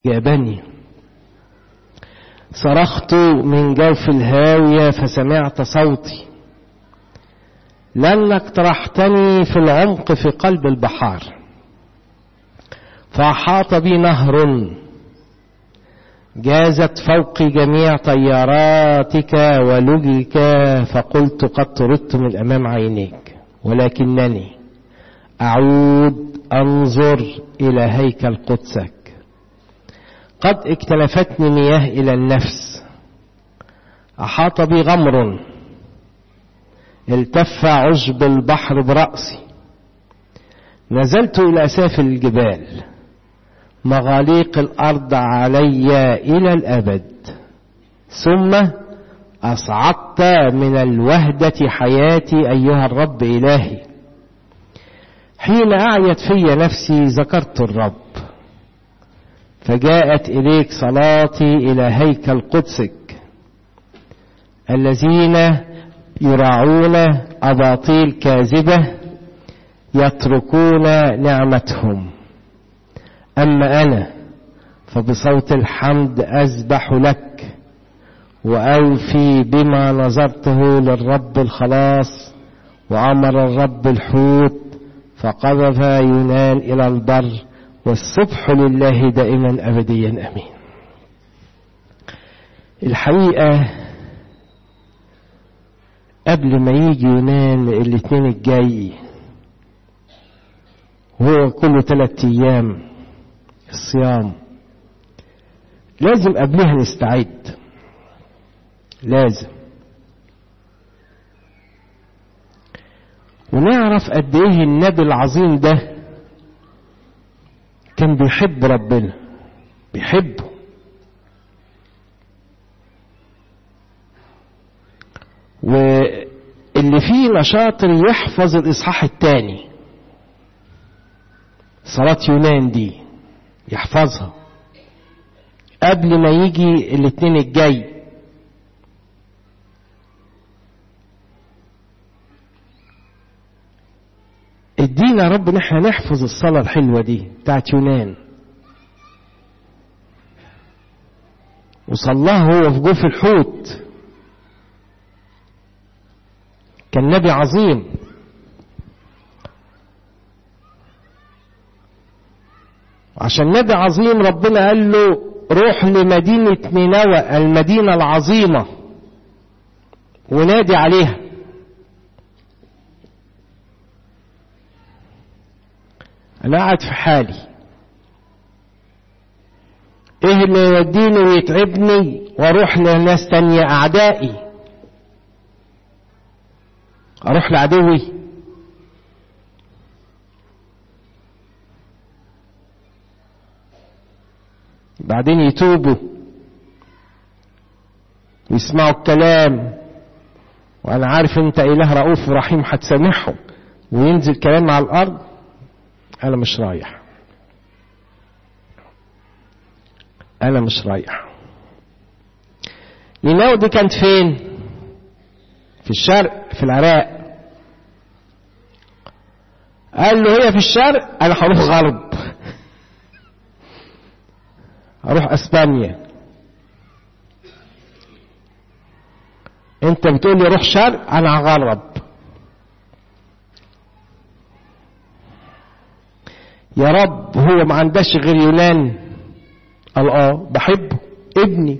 جابني صرخت من جوف الهاوية فسمعت صوتي لأنك طرحتني في العمق في قلب البحار فأحاط بي نهر جازت فوق جميع طياراتك ولجك فقلت قد طردت من أمام عينيك ولكنني أعود أنظر إلى هيكل قدسك قد اكتلفتني مياه إلى النفس أحاط بي غمر التف عشب البحر برأسي نزلت إلى أسافل الجبال مغاليق الأرض علي إلى الأبد ثم أصعدت من الوهدة حياتي أيها الرب إلهي حين أعيت في نفسي ذكرت الرب فجاءت إليك صلاتي إلى هيكل قدسك الذين يراعون أباطيل كاذبة يتركون نعمتهم أما أنا فبصوت الحمد أسبح لك وأوفي بما نظرته للرب الخلاص وأمر الرب الحوت فقذف يونان إلى البر والصبح لله دائما أبديا أمين الحقيقة قبل ما يجي يونان الاثنين الجاي وهو كله ثلاثة أيام الصيام لازم قبلها نستعد لازم ونعرف قد ايه النبي العظيم ده كان بيحب ربنا بيحبه واللي فيه نشاط يحفظ الإصحاح الثاني صلاة يونان دي يحفظها قبل ما يجي الاثنين الجاي ادينا يا رب ان احنا نحفظ الصلاة الحلوة دي بتاعت يونان وصلاها هو في جوف الحوت كان نبي عظيم عشان نبي عظيم ربنا قال له روح لمدينة نينوى المدينة العظيمة ونادي عليها أنا قاعد في حالي إيه اللي يوديني ويتعبني وأروح لناس تانية أعدائي أروح لعدوي بعدين يتوبوا ويسمعوا الكلام وأنا عارف أنت إله رؤوف رحيم هتسامحهم وينزل كلام على الأرض أنا مش رايح أنا مش رايح نينوى دي كانت فين؟ في الشرق في العراق قال له هي في الشرق أنا هروح غرب هروح أسبانيا أنت بتقول لي روح شرق أنا هغرب يا رب هو ما عندهش غير يونان قال اه بحبه ابني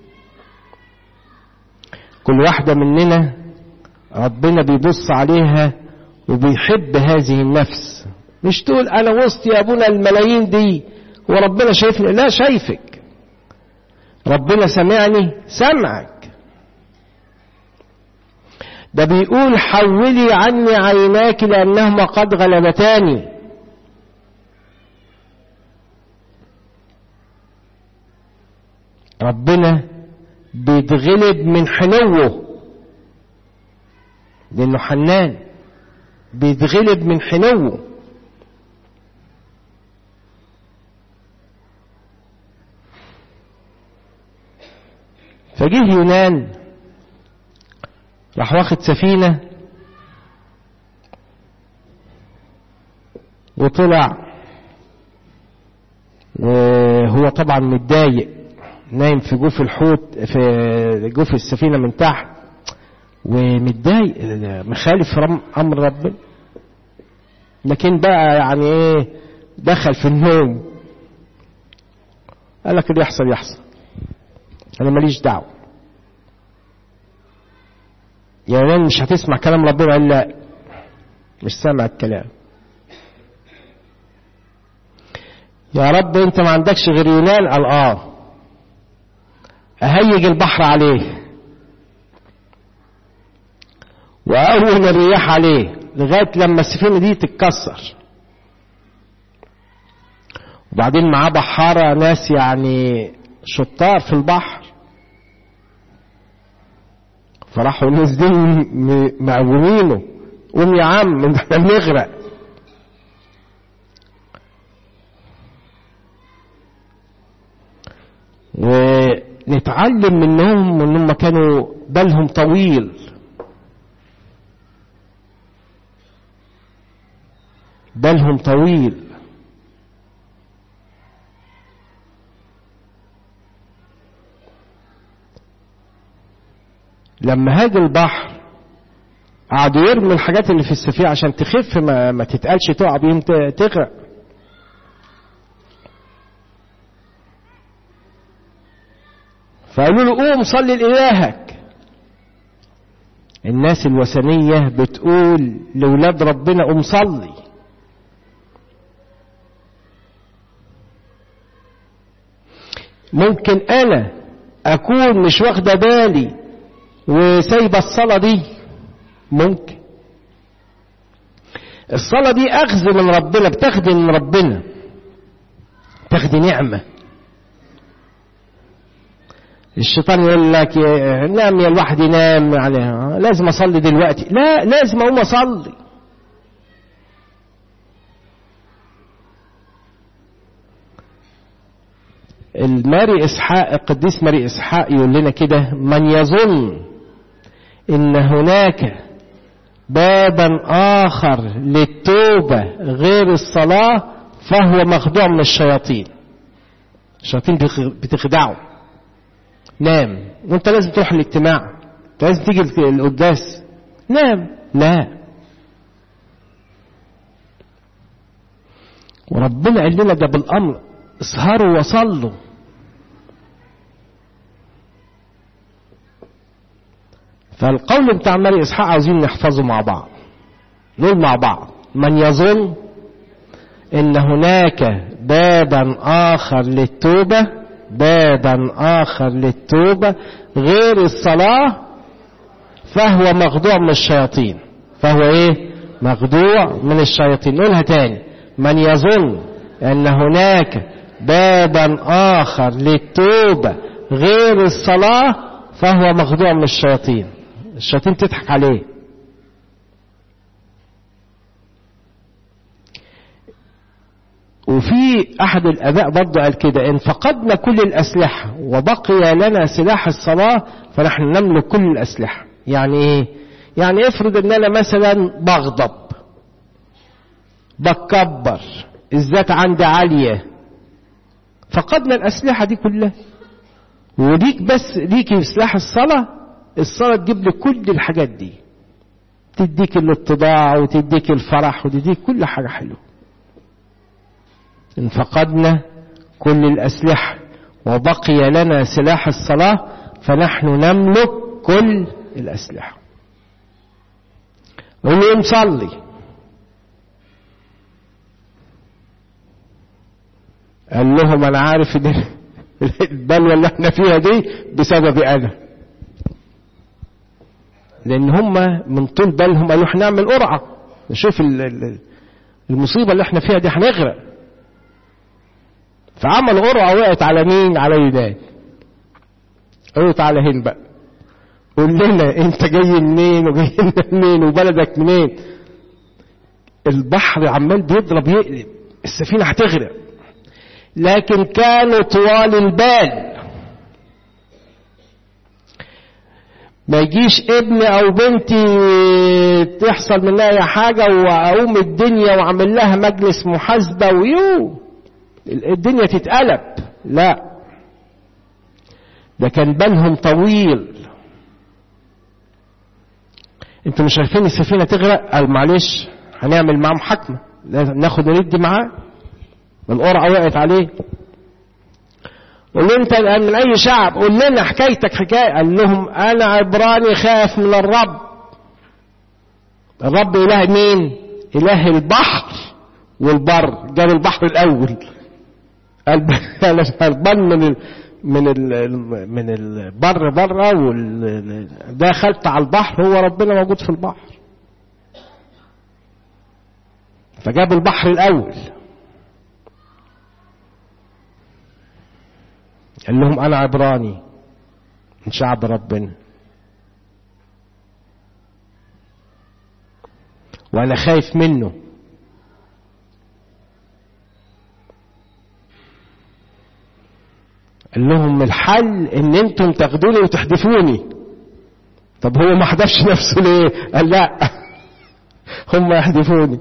كل واحدة مننا ربنا بيبص عليها وبيحب هذه النفس مش تقول انا وسط يا ابونا الملايين دي وربنا شايفني لا شايفك ربنا سمعني سمعك ده بيقول حولي عني عيناك لانهما قد غلبتاني ربنا بيتغلب من حنوه لانه حنان بيتغلب من حنوه فجه يونان راح واخد سفينة وطلع وهو وهو طبعا متضايق نايم في جوف الحوت في جوف السفينة من تحت ومتضايق مخالف أمر ربنا لكن بقى يعني ايه دخل في النوم قال لك اللي يحصل يحصل انا ماليش دعوه يعني مش هتسمع كلام ربنا قال لا مش سامع الكلام يا رب انت ما عندكش غير يونان قال اه اهيج البحر عليه واول الرياح عليه لغايه لما السفينه دي تتكسر وبعدين معاه بحارة ناس يعني شطار في البحر فراحوا نازلين مقومينه قوم يا عم احنا بنغرق ونتعلم منهم انهم كانوا بالهم طويل بالهم طويل لما هاج البحر قعدوا يرموا الحاجات اللي في السفينة عشان تخف ما, ما تتقالش تقع بيهم تغرق فقالوا له قوم صلي لإلهك الناس الوثنية بتقول لولاد ربنا قوم صلي ممكن أنا أكون مش واخدة بالي وسايبة الصلاة دي ممكن الصلاة دي أخذ من ربنا بتاخدي من ربنا تاخدي نعمة الشيطان يقول لك نام يا الواحد ينام عليها لازم أصلي دلوقتي لا لازم أقوم أصلي الماري إسحاق القديس ماري إسحاق يقول لنا كده من يظن إن هناك بابا آخر للتوبة غير الصلاة فهو مخدوع من الشياطين الشياطين بتخدعه نام وانت لازم تروح الاجتماع انت لازم تيجي القداس نام لا وربنا قال لنا ده بالامر اسهروا وصلوا فالقول بتاع ماري اسحاق عاوزين نحفظه مع بعض نقول مع بعض من يظن ان هناك بابا اخر للتوبه بابا اخر للتوبه غير الصلاه فهو مخدوع من الشياطين فهو ايه مخدوع من الشياطين نقولها تاني من يظن ان هناك بابا اخر للتوبه غير الصلاه فهو مخدوع من الشياطين الشياطين تضحك عليه وفي احد الاباء برضه قال كده ان فقدنا كل الاسلحه وبقي لنا سلاح الصلاه فنحن نملك كل الاسلحه يعني ايه يعني افرض ان انا مثلا بغضب بتكبر الذات عندي عاليه فقدنا الاسلحه دي كلها وليك بس ليكي سلاح الصلاه الصلاه تجيب لك كل الحاجات دي تديك الاتضاع وتديك الفرح وتديك كل حاجه حلوه إن فقدنا كل الأسلحة وبقي لنا سلاح الصلاة فنحن نملك كل الأسلحة ونقوم صلي قال لهم أنا عارف إن البلوى اللي احنا فيها دي بسببي أنا لأن هم من طول بالهم قالوا احنا نعمل قرعة نشوف المصيبة اللي احنا فيها دي هنغرق فعمل قرعة وقعت على مين على يونان قالوا تعالى هنا بقى قول لنا انت جاي منين وجاي منين وبلدك منين البحر عمال بيضرب يقلب السفينة هتغرق لكن كانوا طوال البال ما يجيش ابن او بنتي تحصل منها اي حاجة واقوم الدنيا واعمل لها مجلس محاسبة ويو الدنيا تتقلب لا ده كان بالهم طويل انتوا مش شايفين السفينة تغرق قال معلش هنعمل معاه محاكمة لازم ناخد وندي معاه القرعة وقعت عليه قول له انت من اي شعب قول لنا حكايتك حكاية قال لهم انا عبراني خاف من الرب الرب اله مين اله البحر والبر جاب البحر الاول البر من ال من ال من البر بره دخلت على البحر هو ربنا موجود في البحر فجاب البحر الاول قال لهم انا عبراني من شعب ربنا وانا خايف منه قال لهم الحل ان انتم تاخدوني وتحدفوني طب هو ما حدفش نفسه ليه قال لا هم يحدفوني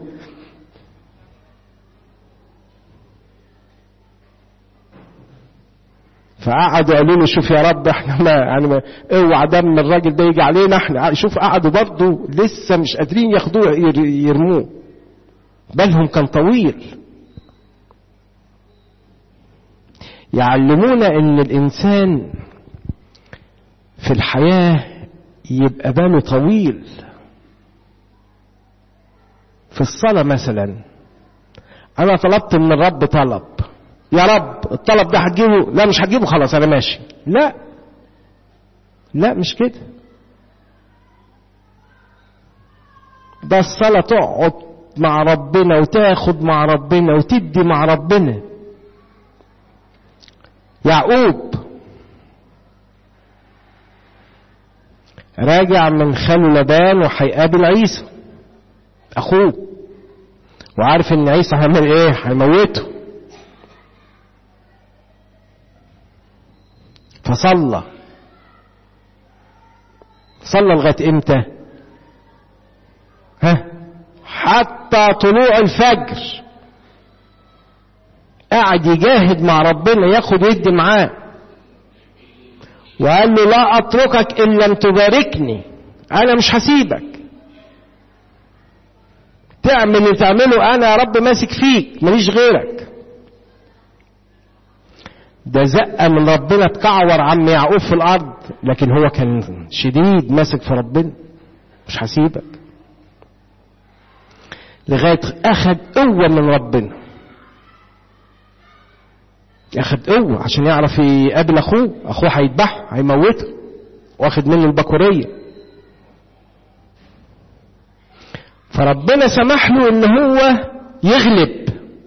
فقعدوا قالوا له شوف يا رب احنا ما يعني ما اوعى دم الراجل ده يجي علينا احنا شوف قعدوا برضه لسه مش قادرين ياخدوه يرموه بالهم كان طويل يعلمونا ان الانسان في الحياة يبقى باله طويل في الصلاة مثلا انا طلبت من الرب طلب يا رب الطلب ده هتجيبه لا مش هتجيبه خلاص انا ماشي لا لا مش كده ده الصلاة تقعد مع ربنا وتاخد مع ربنا وتدي مع ربنا يعقوب راجع من خاله لبان وهيقابل عيسى اخوه وعارف ان عيسى هيعمل ايه هيموته فصلى صلى لغايه امتى ها حتى طلوع الفجر قاعد يجاهد مع ربنا ياخد يدي معاه وقال له لا اتركك ان لم تباركني انا مش هسيبك تعمل اللي تعمله انا يا رب ماسك فيك ماليش غيرك ده زقة من ربنا تكعور عم يعقوب في الارض لكن هو كان شديد ماسك في ربنا مش هسيبك لغاية اخد قوة من ربنا اخد قوة عشان يعرف يقابل اخوه اخوه هيذبحه هيموته واخد منه البكورية فربنا سمح له ان هو يغلب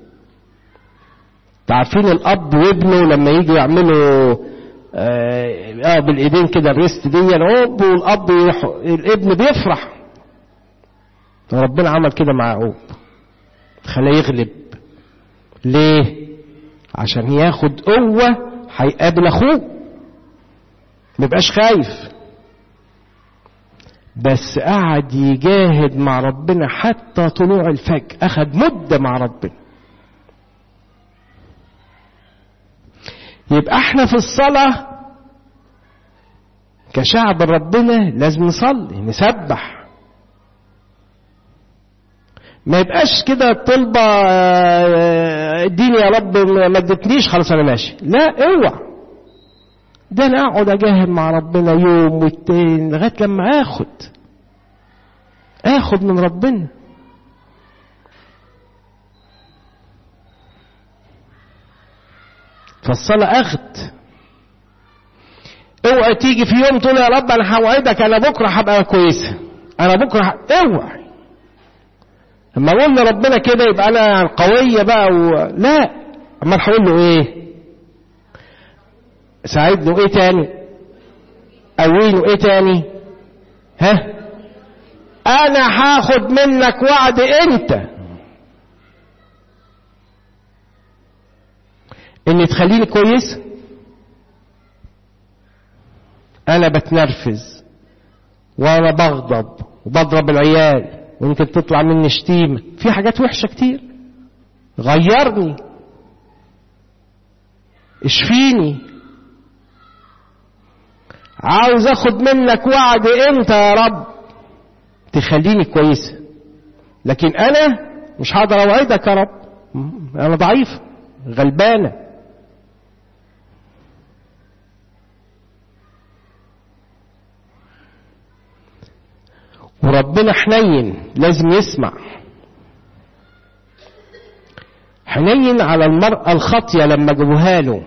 تعرفين الاب وابنه لما يجي يعملوا اه, آه بالايدين كده الريست دي العب والاب يروح الابن بيفرح ربنا عمل كده مع يعقوب خلاه يغلب ليه عشان ياخد قوة هيقابل اخوه ما يبقاش خايف بس قعد يجاهد مع ربنا حتى طلوع الفجر اخد مدة مع ربنا يبقى احنا في الصلاة كشعب ربنا لازم نصلي نسبح ما يبقاش كده الطلبة اديني يا رب ما ادتنيش خلاص انا ماشي لا اوعى ده انا اقعد اجاهد مع ربنا يوم والتاني لغايه لما اخد اخد من ربنا فالصلاة اخد اوعى تيجي في يوم تقول يا رب انا هوعدك انا بكره هبقى كويسه انا بكره ه... اوعى لما اقول لربنا كده يبقى انا قويه بقى و... لا اما هقول له ايه ساعد له ايه تاني قوي له ايه تاني ها انا هاخد منك وعد انت ان تخليني كويس انا بتنرفز وانا بغضب وبضرب العيال ويمكن تطلع مني شتيمة في حاجات وحشة كتير غيرني اشفيني عاوز اخد منك وعد انت يا رب تخليني كويسة لكن انا مش هقدر اوعدك يا رب انا ضعيف غلبانة وربنا حنين لازم يسمع حنين على المرأة الخاطية لما جابوها له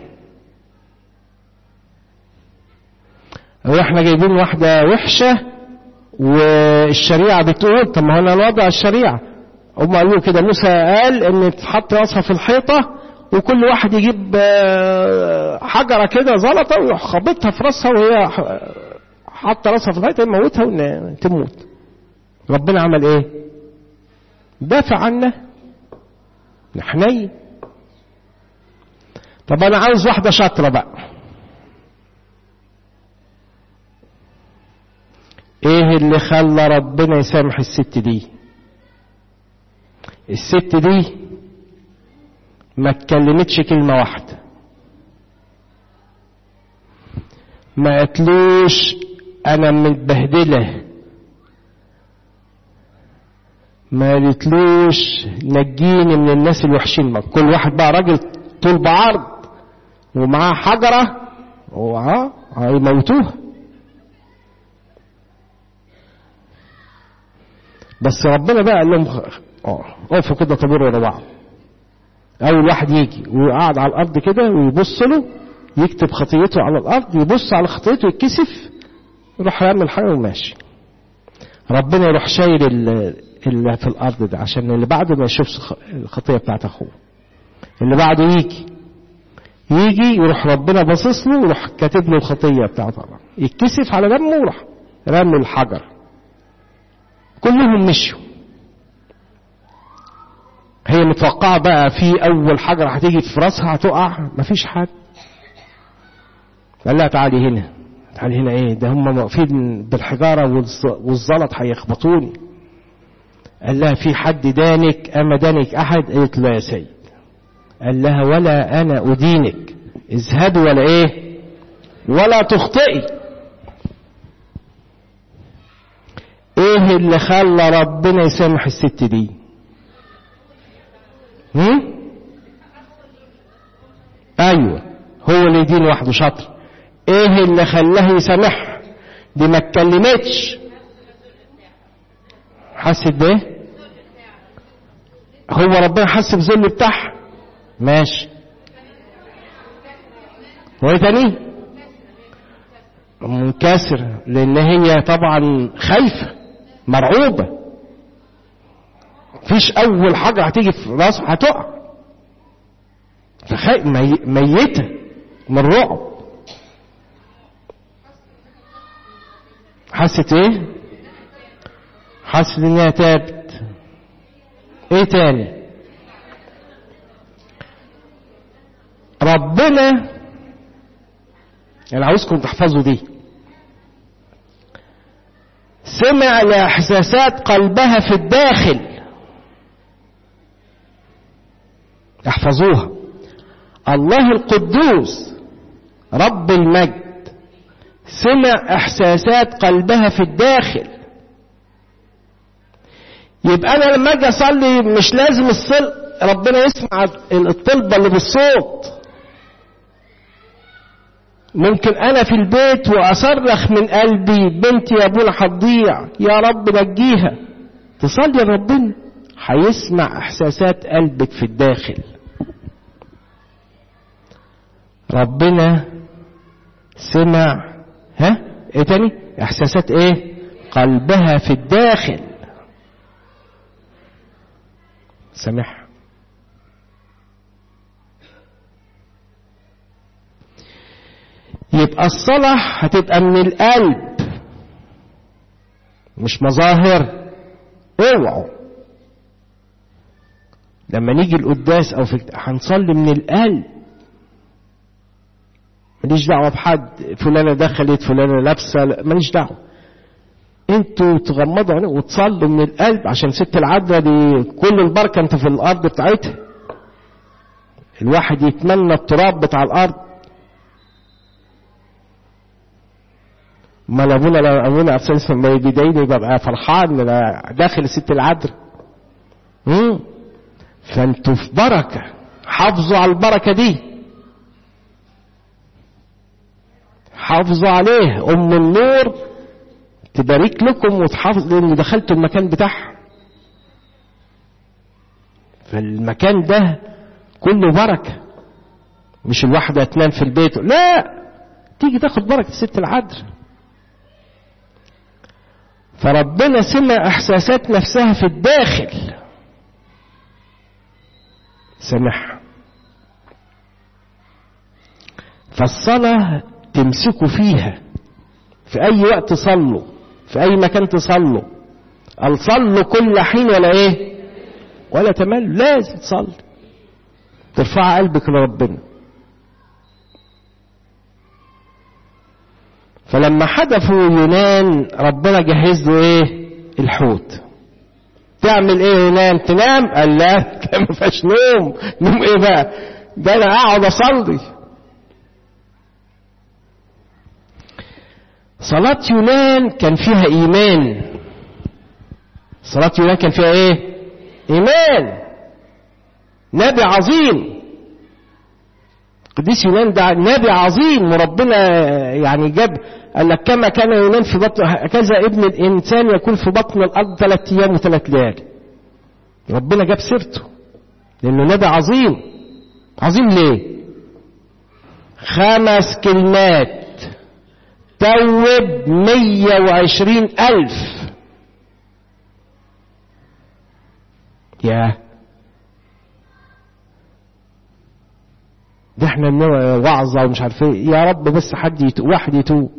هو احنا جايبين واحدة وحشة والشريعة بتقول طب ما هو انا الوضع الشريعة هم قالوا كده موسى قال ان تحط راسها في الحيطة وكل واحد يجيب حجرة كده زلطة ويروح خابطها في راسها وهي حاطة راسها في الحيطة يموتها وتموت ربنا عمل ايه دافع عنا حنين طب انا عاوز واحدة شاطرة بقى ايه اللي خلى ربنا يسامح الست دي الست دي ما اتكلمتش كلمة واحدة ما قتلوش انا متبهدلة ما قالتلوش نجيني من الناس الوحشين ما كل واحد بقى راجل طول بعرض ومعاه حجرة وها هيموتوها بس ربنا بقى قال لهم اه اقفوا كده طابور ورا بعض اول واحد يجي ويقعد على الارض كده ويبص له يكتب خطيته على الارض يبص على خطيته يتكسف يروح رامي الحاجه وماشي ربنا يروح شايل اللي في الارض ده عشان اللي بعده ما يشوفش الخطيه بتاعت اخوه اللي بعده يجي يجي يروح ربنا باصص له ويروح كاتب له الخطيه بتاعته يتكسف على دمه وراح رمي الحجر كلهم مشوا هي متوقعة بقى في أول حجرة هتيجي في راسها هتقع مفيش حد قال لها تعالي هنا تعالي هنا ايه ده هم واقفين بالحجارة والزلط هيخبطوني قال لها في حد دانك أما دانك أحد قالت له يا سيد قال لها ولا أنا أدينك اذهبي ولا ايه ولا تخطئي ايه اللي خلى ربنا يسامح الست دي هم؟ ايوه هو اللي يدين وحده شاطر ايه اللي خلاه يسامحها دي ما اتكلمتش حست بايه هو ربنا حس بذل بتاعها ماشي وايه تاني منكسر لان هي طبعا خايفه مرعوبه مفيش اول حاجه هتيجي في راسها هتقع فخايف مي... ميته من الرعب حست ايه حست انها تابت ايه تاني ربنا انا عاوزكم تحفظوا دي سمع لاحساسات قلبها في الداخل احفظوها الله القدوس رب المجد سمع احساسات قلبها في الداخل يبقى انا لما اجي اصلي مش لازم الصل ربنا يسمع الطلبه اللي بالصوت ممكن انا في البيت واصرخ من قلبي بنتي يا ابونا هتضيع يا رب نجيها تصلي لربنا هيسمع احساسات قلبك في الداخل ربنا سمع ها ايه تاني احساسات ايه قلبها في الداخل سامحها يبقى الصلاة هتبقى من القلب مش مظاهر اوعوا لما نيجي القداس او في هنصلي من القلب ماليش دعوة بحد فلانة دخلت فلانة لابسة ماليش دعوة انتوا تغمضوا عينيكم وتصلوا من القلب عشان ست العذراء دي كل البركة انت في الارض بتاعتها الواحد يتمنى التراب بتاع الارض ما ابونا لو ابونا اساسا ما بيدعيني ببقى فرحان انا داخل الست العذراء امم فانتوا في بركه حافظوا على البركه دي حافظوا عليه ام النور تبارك لكم وتحافظ لان دخلتوا المكان بتاعها فالمكان ده كله بركه مش الواحده تنام في البيت لا تيجي تاخد بركه الست العذراء فربنا سمع احساسات نفسها في الداخل سمعها فالصلاة تمسكوا فيها في أي وقت تصلوا في أي مكان تصلوا قال صلوا كل حين ولا إيه ولا تمل لازم تصلي ترفع قلبك لربنا فلما حدفوا يونان ربنا جهز له ايه الحوت تعمل ايه يونان تنام قال لا ما فيهاش نوم نوم ايه بقى ده انا اقعد اصلي صلاة يونان كان فيها ايمان صلاة يونان كان فيها ايه ايمان نبي عظيم قديس يونان ده نبي عظيم وربنا يعني جاب قال لك كما كان يونان في بطن هكذا ابن الانسان يكون في بطن الارض ثلاث ايام وثلاث ليالي ربنا جاب سيرته لانه نبي عظيم عظيم ليه خمس كلمات توب مية وعشرين ألف يا ده احنا وعظة ومش عارف ايه يا رب بس حد يتوب واحد يتوب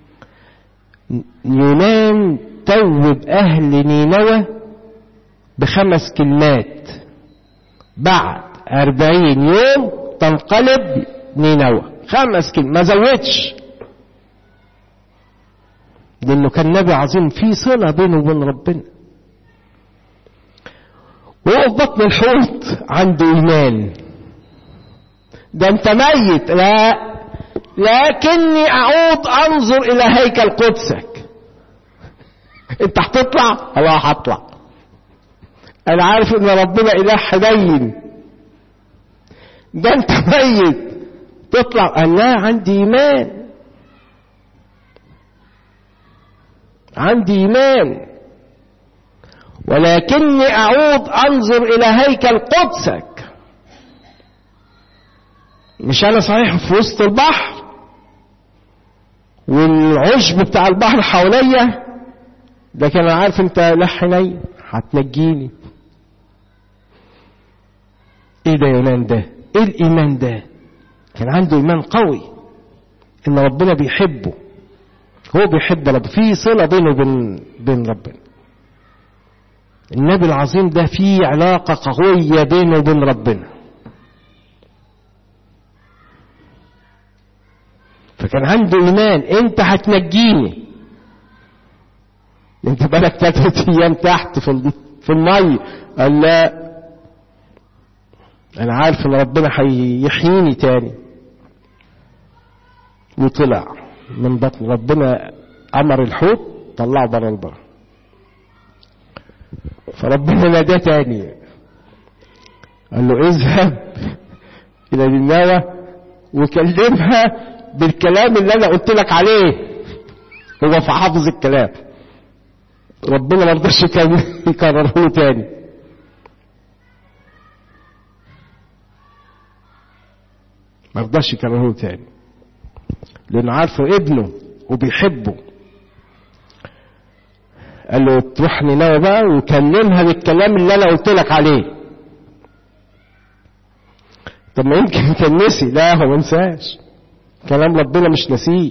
يونان توب أهل نينوى بخمس كلمات بعد أربعين يوم تنقلب نينوى خمس كلمات ما زودش لأنه كان نبي عظيم في صلة بينه وبين ربنا وهو في بطن الحوت عنده إيمان ده أنت ميت لا لكني أعود أنظر إلى هيكل قدسك أنت هتطلع؟ الله هطلع أنا عارف إن ربنا إله حنين ده أنت ميت تطلع قال لا عندي إيمان عندي إيمان ولكني أعود أنظر إلى هيكل قدسك مش أنا صحيح في وسط البحر والعشب بتاع البحر حواليا لكن أنا عارف أنت لا حنين هتنجيني إيه ده يونان ده؟ إيه الإيمان ده؟ كان عنده إيمان قوي إن ربنا بيحبه هو بيحب رب في صلة بينه وبين بين ربنا النبي العظيم ده فيه علاقة قوية بينه وبين ربنا فكان عنده إيمان أنت هتنجيني أنت بقالك ثلاثة أيام تحت في في المية قال لا أنا عارف إن ربنا هيحييني تاني وطلع من بطن ربنا أمر الحوت طلعه بره البر فربنا ناداه تاني قال له اذهب إلى نينوى وكلمها بالكلام اللي أنا قلت لك عليه هو في حافظ الكلام ربنا ما رضاش يكرره له تاني ما رضاش يكرره له تاني لأنه عارفه ابنه وبيحبه قال له تروح نينوى بقى وكلمها بالكلام اللي أنا قلت لك عليه طب ما يمكن كان نسي لا هو ما نساش كلام ربنا مش نسيه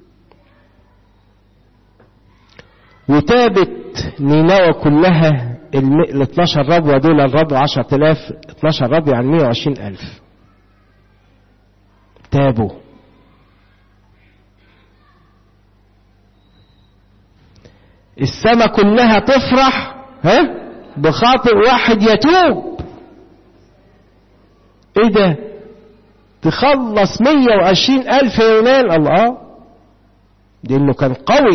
وتابت نينوى كلها ال 12 ربوة دول الربوة 10000 12 ربوة يعني 120000 تابوا السماء كلها تفرح ها بخاطر واحد يتوب ايه ده تخلص مية وعشرين الف يونان الله لانه كان قوي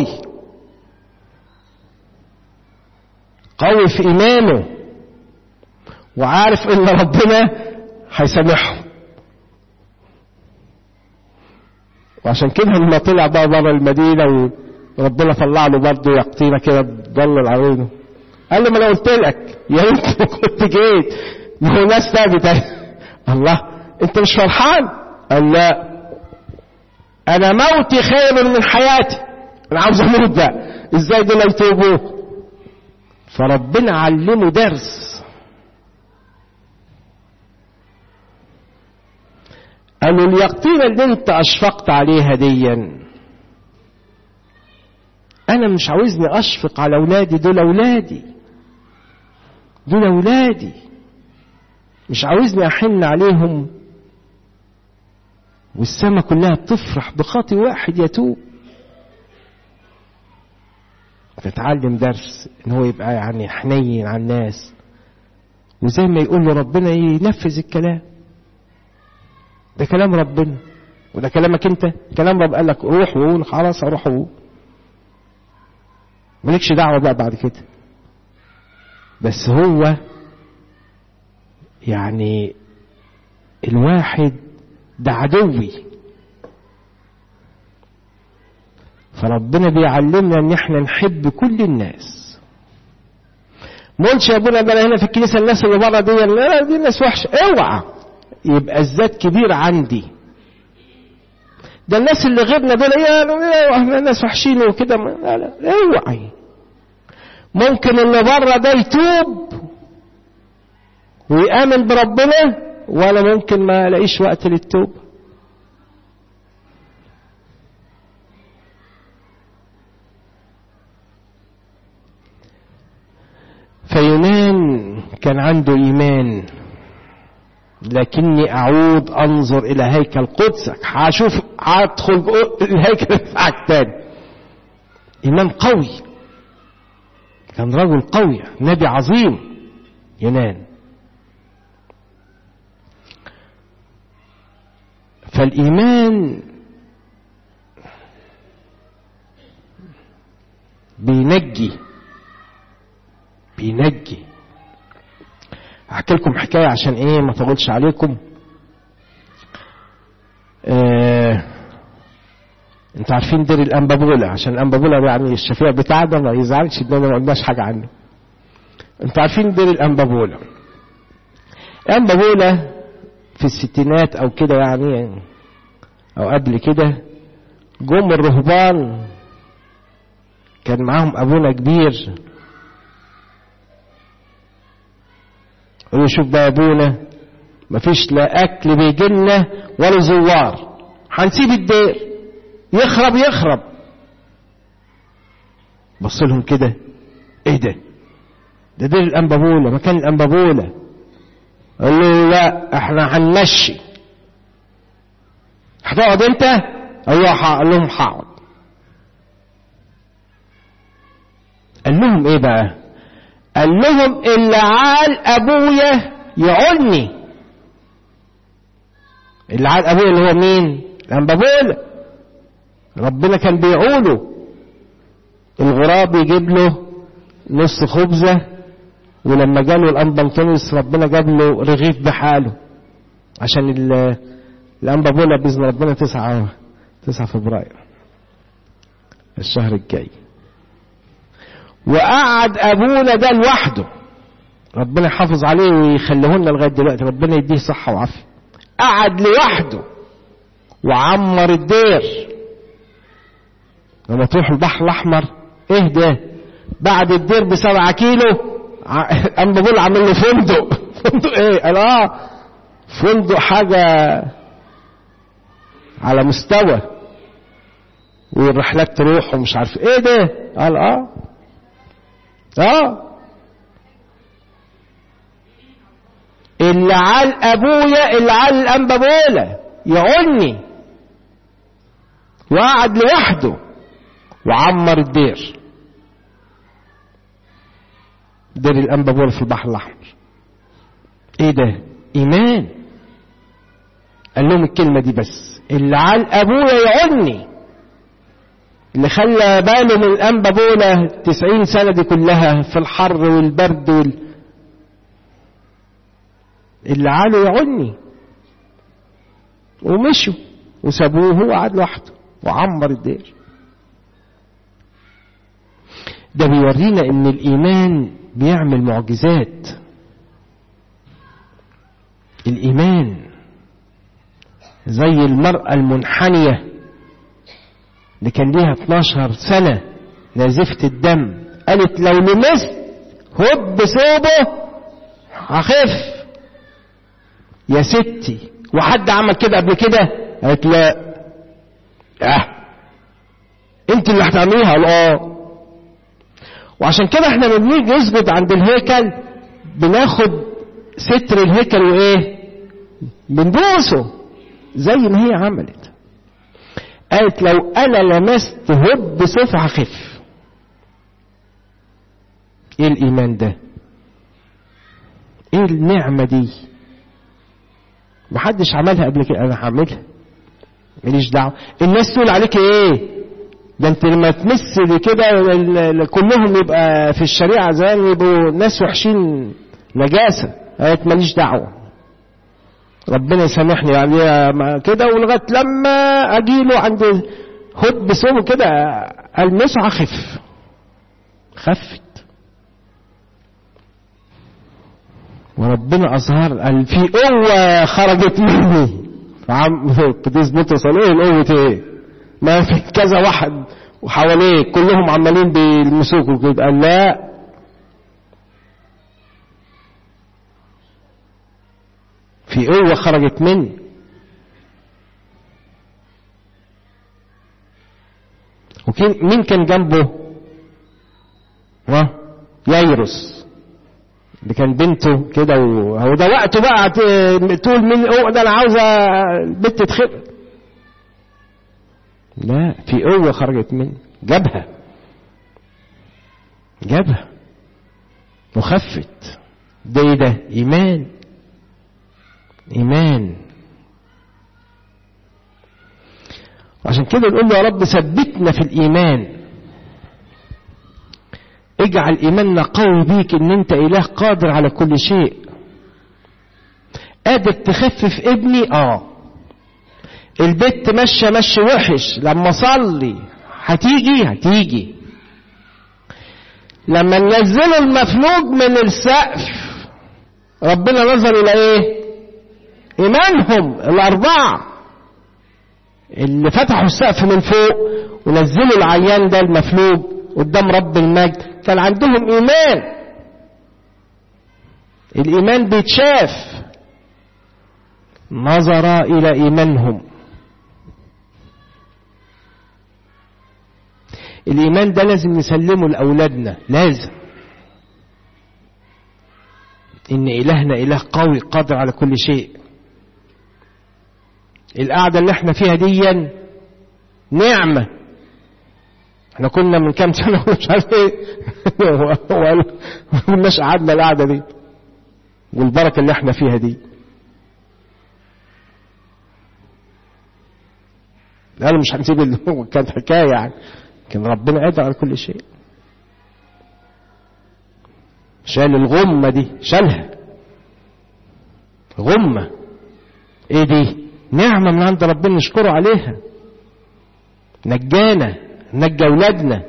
قوي في ايمانه وعارف ان ربنا هيسامحه وعشان كده لما طلع بقى بره المدينه وربنا طلع له برضه يقطينه كده تضلل عينه قال له ما انا قلت لك يا ريت كنت جيت ما هو ناس تابت الله انت مش فرحان قال لا انا موتي خير من حياتي انا عاوز اموت بقى ازاي دول يتوبوا فربنا علمه درس قال له اليقطينة اللي انت اشفقت عليها ديا انا مش عاوزني اشفق على اولادي دول اولادي دول اولادي مش عاوزني احن عليهم والسما كلها بتفرح بخاطي واحد يتوب فتعلم درس ان هو يبقى يعني حنين على الناس وزي ما يقول له ربنا ينفذ الكلام ده كلام ربنا وده كلامك انت كلام رب قال لك روح وقول خلاص اروح وقول مالكش دعوه بقى بعد كده بس هو يعني الواحد ده عدوي فربنا بيعلمنا ان احنا نحب كل الناس ما قلتش يا ابونا ده انا هنا في الكنيسه الناس اللي بره دي لا دي ناس وحشه اوعى يبقى الذات كبير عندي ده الناس اللي غيرنا دول يا احنا ناس وحشين وكده لا لا اوعي ممكن اللي بره ده يتوب ويامن بربنا ولا ممكن ما الاقيش وقت للتوبه فيونان كان عنده ايمان لكني اعود انظر الى هيكل قدسك هشوف هدخل الهيكل بتاعك تاني ايمان قوي كان رجل قوي نبي عظيم يونان فالايمان بينجي بينجي احكي لكم حكايه عشان ايه ما اطولش عليكم آه انتوا عارفين دير الانبابوله عشان الانبابوله يعني الشفيع بتاعنا ما يزعلش ان ما قلناش حاجه عنه انتوا عارفين دير الانبابوله الانبابوله في الستينات او كده يعني او قبل كده جم الرهبان كان معاهم ابونا كبير قالوا شوف بقى يا ابونا مفيش لا اكل بيجيلنا ولا زوار هنسيب الدير يخرب يخرب بص لهم كده ايه ده ده دير الانبابوله مكان الانبابوله قال له لا احنا هنمشي هتقعد انت ايوه قال لهم هقعد قال لهم ايه بقى قال لهم اللي عال ابويا يعولني اللي عال ابويا اللي هو مين الانبابوله ربنا كان بيعوله الغراب يجيب له نص خبزه ولما جاله الانبنطونيوس ربنا جاب له رغيف بحاله عشان الانبابوله باذن ربنا تسعة تسعة فبراير الشهر الجاي وقعد ابونا ده لوحده ربنا يحافظ عليه ويخليهن لغايه دلوقتي ربنا يديه صحه وعافيه قعد لوحده وعمر الدير لما تروح البحر الاحمر ايه ده بعد الدير بسبعة كيلو اما بقول عامل له فندق فندق ايه قال اه فندق حاجة على مستوى والرحلات تروح ومش عارف ايه ده قال اه اه اللي عال ابويا اللي عال الانبابوله يعوني وقعد لوحده وعمر الدير دير الانبابوله في البحر الاحمر ايه ده ايمان قال لهم الكلمه دي بس اللي عال ابويا يعوني اللي خلى باله من الأنبا بولا تسعين سنة دي كلها في الحر والبرد وال... اللي عالوا يعني ومشوا وسابوه هو قعد لوحده وعمر الدير ده بيورينا ان الايمان بيعمل معجزات الايمان زي المرأة المنحنية اللي كان ليها 12 سنة نازفة الدم قالت لو لمست هب ثوبه هخف يا ستي وحد عمل كده قبل كده قالت لا اه انت اللي هتعمليها اه وعشان كده احنا لما بنيجي نسجد عند الهيكل بناخد ستر الهيكل وايه بنبوسه زي ما هي عملت قالت لو انا لمست هب سوف هخف ايه الايمان ده ايه النعمه دي محدش عملها قبل كده انا هعملها ماليش دعوه الناس تقول عليك ايه ده انت لما تمس كده كلهم يبقى في الشريعه زي يبقوا ناس وحشين نجاسه قالت ماليش دعوه ربنا يسامحني يعني كده ولغايه لما اجي له عند هد بسومه كده المسه اخف خفت وربنا اظهر قال في قوه خرجت مني عم القديس بطرس قال ايه القوه ايه؟ ما في كذا واحد وحواليه كلهم عمالين بيلمسوك وكده قال لا في قوة خرجت مني وكين مين كان جنبه؟ ها؟ ييروس اللي كان بنته كده وهو ده وقته بقى تقول مين قوة ده انا عاوزة البنت تخف لا في قوة خرجت مني جابها جابها وخفت ده ايه ده ايمان ايمان عشان كده نقول له يا رب ثبتنا في الايمان اجعل ايماننا قوي بيك ان انت اله قادر على كل شيء قادر تخفف ابني اه البت ماشيه مشي وحش لما صلي هتيجي هتيجي لما ننزلوا المفلوج من السقف ربنا نظر الى ايه ايمانهم الاربعه اللي فتحوا السقف من فوق ونزلوا العيان ده المفلوج قدام رب المجد كان عندهم ايمان الايمان بيتشاف نظر الى ايمانهم الايمان ده لازم نسلمه لاولادنا لازم ان الهنا اله قوي قادر على كل شيء القعده اللي احنا فيها دي نعمه احنا كنا من كام سنه مش عارف ايه ما كناش قعدنا القعده دي والبركه اللي احنا فيها دي قالوا مش هنسيب اللي هو كانت حكايه يعني لكن ربنا قادر على كل شيء شال الغمة دي شالها غمة ايه دي نعمة من عند ربنا نشكره عليها نجانا نجى اولادنا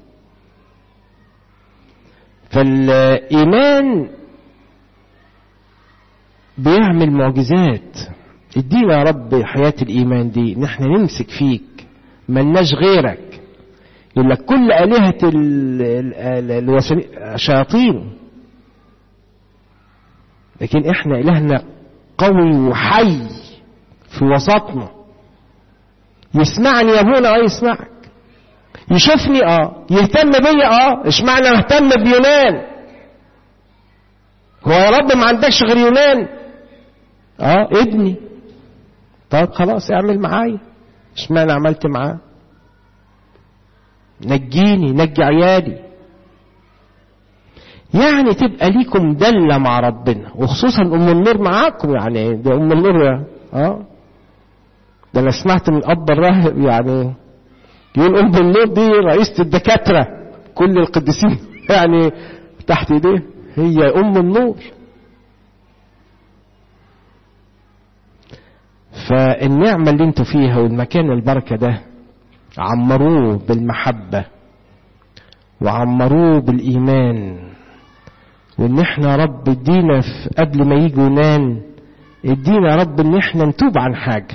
فالايمان بيعمل معجزات ادينا يا رب حياة الايمان دي ان احنا نمسك فيك ملناش غيرك يقول لك كل آلهة الشياطين لكن احنا إلهنا قوي وحي في وسطنا يسمعني يا ابونا اه يسمعك يشوفني اه يهتم بيا اه اشمعنى اهتم بيونان هو يا رب ما عندكش غير يونان اه ابني طب خلاص اعمل معايا اشمعنى عملت معاه نجيني نجي عيالي يعني تبقى ليكم دلة مع ربنا وخصوصا أم النور معاكم يعني ده أم النور اه ده أنا سمعت من الأب الراهب يعني يقول ام النور دي رئيسة الدكاترة كل القديسين يعني تحت ايديه هي ام النور فالنعمة اللي انتوا فيها والمكان البركة ده عمروه بالمحبة وعمروه بالإيمان وإن احنا رب ادينا في قبل ما يجي يونان ادينا رب إن احنا نتوب عن حاجة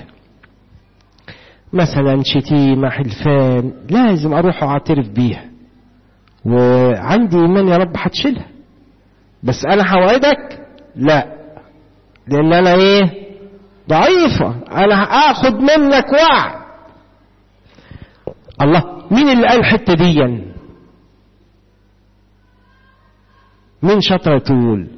مثلا شتيمة حلفان لازم أروح وأعترف بيها وعندي إيمان يا رب هتشيلها بس أنا هوعدك لا لأن أنا إيه ضعيفة أنا هاخد منك وعد الله مين اللي قال الحتة دي مين شاطر تقول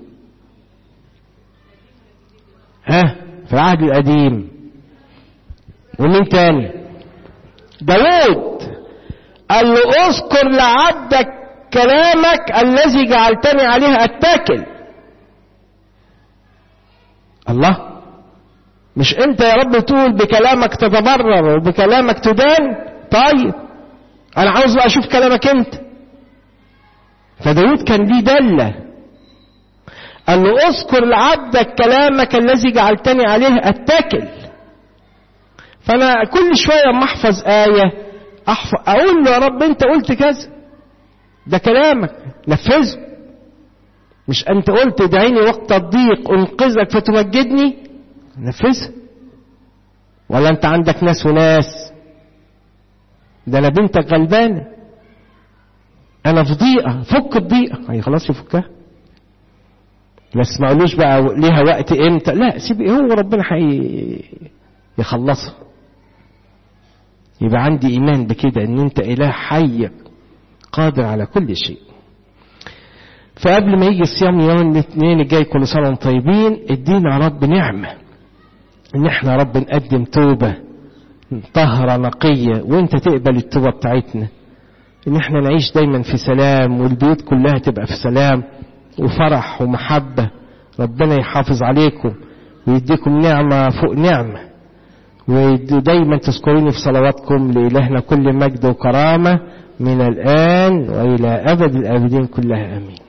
ها في العهد القديم ومين تاني داود قال له اذكر لعبدك كلامك الذي جعلتني عليه اتكل الله مش انت يا رب تقول بكلامك تتبرر وبكلامك تدان طيب انا عاوز بقى اشوف كلامك انت فداود كان ليه دلة قال له اذكر لعبدك كلامك الذي جعلتني عليه اتكل فانا كل شوية اما احفظ آية أحفظ اقول له يا رب انت قلت كذا ده كلامك نفذه مش انت قلت دعيني وقت الضيق انقذك فتمجدني نفذها ولا انت عندك ناس وناس ده انا بنتك غلبانه انا في ضيقه فك الضيقه هي خلاص يفكها ما تسمعلوش بقى ليها وقت امتى لا سيب هو ربنا حي يخلصها يبقى عندي ايمان بكده ان انت اله حي قادر على كل شيء فقبل ما يجي الصيام يوم الاثنين الجاي كل سنه وانتم طيبين ادينا يا رب نعمه ان احنا رب نقدم توبة طهرة نقية وانت تقبل التوبة بتاعتنا ان احنا نعيش دايما في سلام والبيوت كلها تبقى في سلام وفرح ومحبة ربنا يحافظ عليكم ويديكم نعمة فوق نعمة ودايما تذكروني في صلواتكم لإلهنا كل مجد وكرامة من الآن وإلى أبد الآبدين كلها آمين